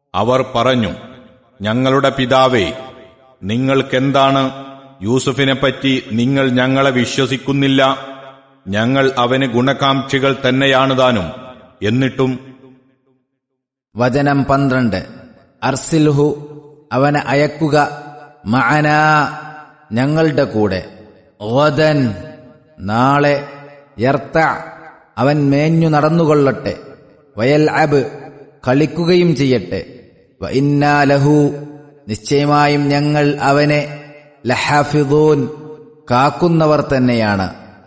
അവർ പറഞ്ഞു ഞങ്ങളുടെ പിതാവേ നിങ്ങൾക്കെന്താണ് യൂസുഫിനെപ്പറ്റി നിങ്ങൾ ഞങ്ങളെ വിശ്വസിക്കുന്നില്ല ഞങ്ങൾ അവന് ഗുണകാംക്ഷികൾ തന്നെയാണ് താനും എന്നിട്ടും വചനം പന്ത്രണ്ട് അർസിൽഹു അവനെ അയക്കുക മഅന ഞങ്ങളുടെ കൂടെ ഓദൻ നാളെ യർത്ത അവൻ മേഞ്ഞു നടന്നുകൊള്ളട്ടെ വയൽ അബ് കളിക്കുകയും ചെയ്യട്ടെ വ ഇന്നാ ലഹു നിശ്ചയമായും ഞങ്ങൾ അവനെ ലഹാഫിദൂൻ കാക്കുന്നവർ തന്നെയാണ്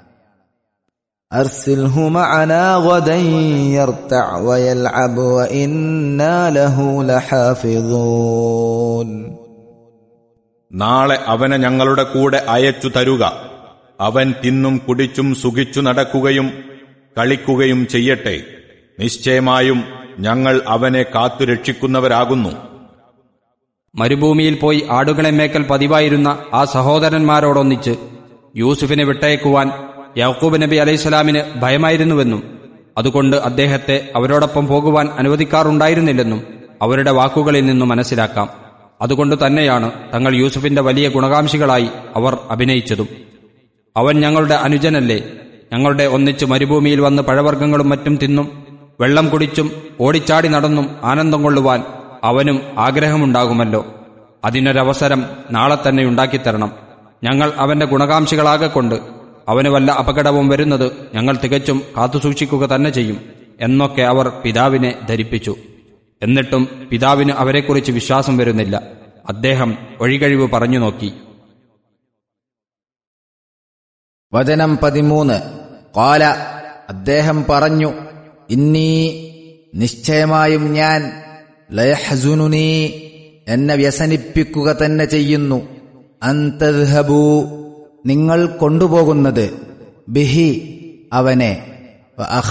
أرسله معنا غدا يرتع ويلعب وإنا له لحافظون നാളെ അവനെ ഞങ്ങളുടെ കൂടെ അയച്ചു തരുക അവൻ തിന്നും കുടിച്ചും സുഖിച്ചു നടക്കുകയും കളിക്കുകയും ചെയ്യട്ടെ നിശ്ചയമായും ഞങ്ങൾ അവനെ കാത്തുരക്ഷിക്കുന്നവരാകുന്നു മരുഭൂമിയിൽ പോയി ആടുകളെ മേക്കൽ പതിവായിരുന്ന ആ സഹോദരന്മാരോടൊന്നിച്ച് യൂസുഫിനെ വിട്ടയക്കുവാൻ യാക്കൂബ് നബി അലൈഹിസ്സലാമിന് ഭയമായിരുന്നുവെന്നും അതുകൊണ്ട് അദ്ദേഹത്തെ അവരോടൊപ്പം പോകുവാൻ അനുവദിക്കാറുണ്ടായിരുന്നില്ലെന്നും അവരുടെ വാക്കുകളിൽ നിന്നും മനസ്സിലാക്കാം അതുകൊണ്ട് തന്നെയാണ് തങ്ങൾ യൂസുഫിന്റെ വലിയ ഗുണകാംക്ഷികളായി അവർ അഭിനയിച്ചതും അവൻ ഞങ്ങളുടെ അനുജനല്ലേ ഞങ്ങളുടെ ഒന്നിച്ച് മരുഭൂമിയിൽ വന്ന് പഴവർഗ്ഗങ്ങളും മറ്റും തിന്നും വെള്ളം കുടിച്ചും ഓടിച്ചാടി നടന്നും ആനന്ദം കൊള്ളുവാൻ അവനും ആഗ്രഹമുണ്ടാകുമല്ലോ അതിനൊരവസരം നാളെ തന്നെ ഉണ്ടാക്കിത്തരണം ഞങ്ങൾ അവന്റെ ഗുണകാംക്ഷികളാകൊണ്ട് അവന് വല്ല അപകടവും വരുന്നത് ഞങ്ങൾ തികച്ചും കാത്തുസൂക്ഷിക്കുക തന്നെ ചെയ്യും എന്നൊക്കെ അവർ പിതാവിനെ ധരിപ്പിച്ചു എന്നിട്ടും പിതാവിന് അവരെക്കുറിച്ച് വിശ്വാസം വരുന്നില്ല അദ്ദേഹം ഒഴികഴിവ് പറഞ്ഞു നോക്കി വചനം പതിമൂന്ന് കാല അദ്ദേഹം പറഞ്ഞു ഇന്നീ നിശ്ചയമായും ഞാൻ ലയഹസുനുനീ എന്നെ വ്യസനിപ്പിക്കുക തന്നെ ചെയ്യുന്നു അന്തദ്ഹബൂ നിങ്ങൾ കൊണ്ടുപോകുന്നത് ബിഹി അവനെ വ